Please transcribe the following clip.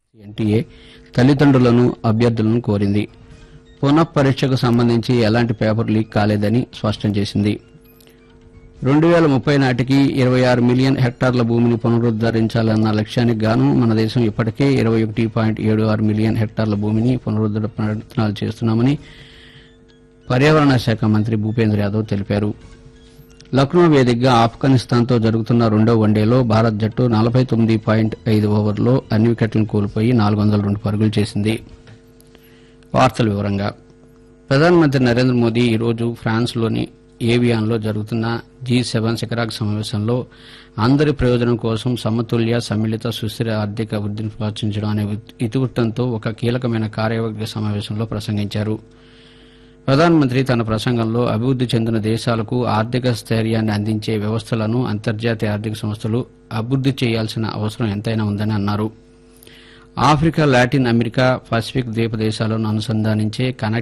NTA తల్లిదండ్రులను అభ్యర్థులను కోరింది పునఃపరీక్షకు సంబంధించి ఎలాంటి పేపర్ లీక్ కాలేదని స్పష్టం చేసింది రెండు వేల ముప్పై నాటికి ఇరవై ఆరు మిలియన్ హెక్టార్ల భూమిని పునరుద్దరించాలన్న లక్ష్యానికి గాను మన దేశం ఇప్పటికే ఇరవై ఒకటి పాయింట్ ఏడు ఆరు మిలియన్ హెక్టార్ల భూమిని పునరుద్ధరణ ప్రయత్నాలు చేస్తున్నామని పర్యావరణ శాఖ మంత్రి భూపేంద్ర యాదవ్ తెలిపారు లక్నో వేదికగా ఆఫ్ఘనిస్తాన్తో జరుగుతున్న రెండో వన్డేలో భారత్ జట్టు నలభై తొమ్మిది పాయింట్ ఐదు ఓవర్లో అన్ని వికెట్లను కోల్పోయి నాలుగు వందల రెండు పరుగులు చేసింది వార్తల వివరంగా ప్రధానమంత్రి నరేంద్ర మోదీ ఈరోజు ఫ్రాన్స్లోని ఏవియాన్లో జరుగుతున్న జీ సెవెన్ శిఖరాగ్ర సమావేశంలో అందరి ప్రయోజనం కోసం సమతుల్య సమ్మిళిత సుస్థిర ఆర్థిక వృద్ధిని ప్రోత్సహించడం అనే ఇతివృత్తంతో ఒక కీలకమైన కార్యవర్గ సమావేశంలో ప్రసంగించారు ప్రధానమంత్రి తన ప్రసంగంలో అభివృద్ది చెందిన దేశాలకు ఆర్థిక స్థైర్యాన్ని అందించే వ్యవస్థలను అంతర్జాతీయ ఆర్థిక సంస్థలు అభివృద్ది చేయాల్సిన అవసరం ఎంతైనా ఉందని అన్నారు ఆఫ్రికా లాటిన్ అమెరికా పసిఫిక్ ద్వీప దేశాలను అనుసంధానించే కనెక్ట్